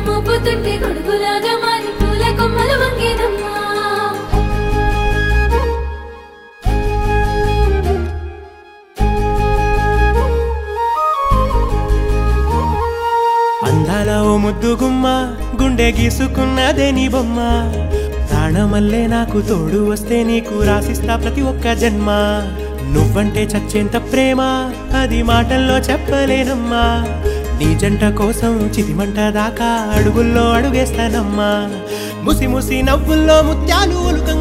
మోపుతుంటే గొడుగులాగా మారి పూల కొమ్మలు వంగేదమ్మా అందాల ఓ ముద్దు గుమ్మ గుండె గీసుకున్నదే నీ బొమ్మ ప్రాణమల్లే నాకు తోడు వస్తే నీకు రాసిస్తా ప్రతి ఒక్క జన్మ నువ్వంటే చచ్చేంత ప్రేమ అది మాటల్లో చెప్పలేనమ్మా నీ జంట కోసం చితిమంట దాకా అడుగుల్లో అడుగేస్తానమ్మా ముసి ముసి నవ్వుల్లో ముత్యాలు ఒలుకంగా